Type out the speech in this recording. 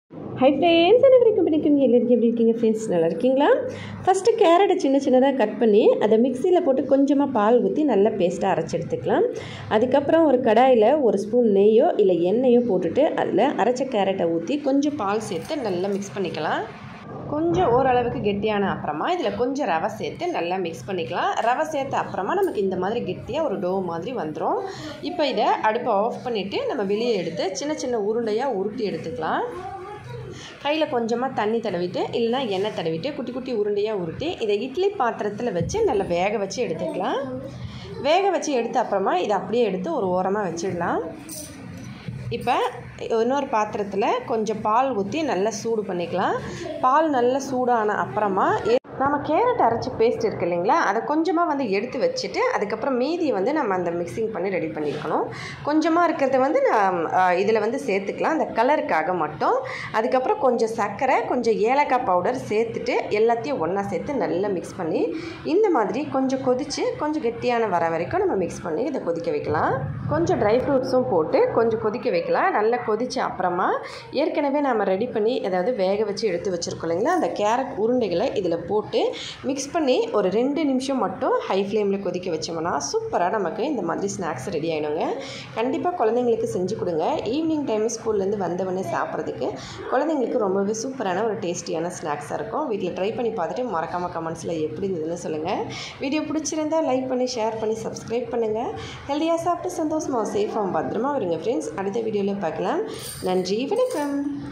hi friends அனைவருக்கும் பிடிக்கும் எல்லாருக்கும் எப்படி இருக்கீங்க ஃப்ரெண்ட்ஸ் நல்லா இருக்கீங்களா ஃபஸ்ட்டு கேரட்டை சின்ன சின்னதாக கட் பண்ணி அதை மிக்சியில் போட்டு கொஞ்சமாக பால் ஊற்றி நல்லா பேஸ்ட்டாக அரைச்சி எடுத்துக்கலாம் அதுக்கப்புறம் ஒரு கடாயில் ஒரு ஸ்பூன் நெய்யோ இல்லை எண்ணெயோ போட்டுட்டு அதில் அரைச்ச கேரட்டை ஊற்றி கொஞ்சம் பால் சேர்த்து நல்லா மிக்ஸ் பண்ணிக்கலாம் கொஞ்சம் ஓரளவுக்கு கெட்டியான அப்புறமா இதில் கொஞ்சம் ரவை சேர்த்து நல்லா மிக்ஸ் பண்ணிக்கலாம் ரவை சேர்த்த அப்புறமா நமக்கு இந்த மாதிரி கெட்டியாக ஒரு டோ மாதிரி வந்துடும் இப்போ இதை அடுப்பை ஆஃப் பண்ணிவிட்டு நம்ம வெளியே எடுத்து சின்ன சின்ன உருண்டையாக உருட்டி எடுத்துக்கலாம் கையில் கொஞ்சமாக தண்ணி தடவிட்டு இல்லைனா எண்ணெய் தடவிட்டு குட்டி குட்டி உருண்டையாக உருட்டி இதை இட்லி பாத்திரத்தில் வச்சு நல்லா வேக வச்சு எடுத்துக்கலாம் வேக வச்சு எடுத்த அப்புறமா இதை அப்படியே எடுத்து ஒரு ஓரமாக வச்சிடலாம் இப்போ இன்னொரு பாத்திரத்தில் கொஞ்சம் பால் ஊற்றி நல்லா சூடு பண்ணிக்கலாம் பால் நல்லா சூடான அப்புறமா நம்ம கேரட் அரைச்சி பேஸ்ட் இருக்கு இல்லைங்களா அதை கொஞ்சமாக வந்து எடுத்து வச்சுட்டு அதுக்கப்புறம் மீதியை வந்து நம்ம அந்த மிக்சிங் பண்ணி ரெடி பண்ணியிருக்கணும் கொஞ்சமாக இருக்கிறத வந்து நான் இதில் வந்து சேர்த்துக்கலாம் அந்த கலருக்காக மட்டும் அதுக்கப்புறம் கொஞ்சம் சர்க்கரை கொஞ்சம் ஏலக்காய் பவுடர் சேர்த்துட்டு எல்லாத்தையும் ஒன்றா சேர்த்து நல்லா மிக்ஸ் பண்ணி இந்த மாதிரி கொஞ்சம் கொதித்து கொஞ்சம் கெட்டியான வர வரைக்கும் நம்ம மிக்ஸ் பண்ணி இதை கொதிக்க வைக்கலாம் கொஞ்சம் ட்ரை ஃப்ரூட்ஸும் போட்டு கொஞ்சம் கொதிக்க வைக்கலாம் நல்லா கொதித்த அப்புறமா ஏற்கனவே நம்ம ரெடி பண்ணி அதாவது வேக வச்சு எடுத்து வச்சுருக்கோம் இல்லைங்களா அந்த கேரட் உருண்டைகளை இதில் போட்டு மிக்ஸ் பண்ணி ஒரு ரெண்டு நிமிஷம் மட்டும் ஹை ஃப்ளேமில் கொதிக்க வச்சோம்னா சூப்பராக நமக்கு இந்த மாதிரி ஸ்நாக்ஸ் ரெடி ஆகிடுங்க கண்டிப்பாக குழந்தைங்களுக்கு செஞ்சு கொடுங்க ஈவினிங் டைம் ஸ்கூல்லேருந்து வந்தவொடனே சாப்பிட்றதுக்கு குழந்தைங்களுக்கு ரொம்பவே சூப்பரான ஒரு டேஸ்டியான ஸ்நாக்ஸாக இருக்கும் வீட்டில் ட்ரை பண்ணி பார்த்துட்டு மறக்காமல் கமெண்ட்ஸில் எப்படி இருந்ததுன்னு சொல்லுங்கள் வீடியோ பிடிச்சிருந்தா லைக் பண்ணி ஷேர் பண்ணி சப்ஸ்கிரைப் பண்ணுங்கள் ஹெல்த்தியாக சாப்பிட்டு சந்தோஷமாக சேஃபாக பத்திரமா வருங்க ஃப்ரெண்ட்ஸ் அடுத்த வீடியோவில் பார்க்கலாம் நன்றி வணக்கம்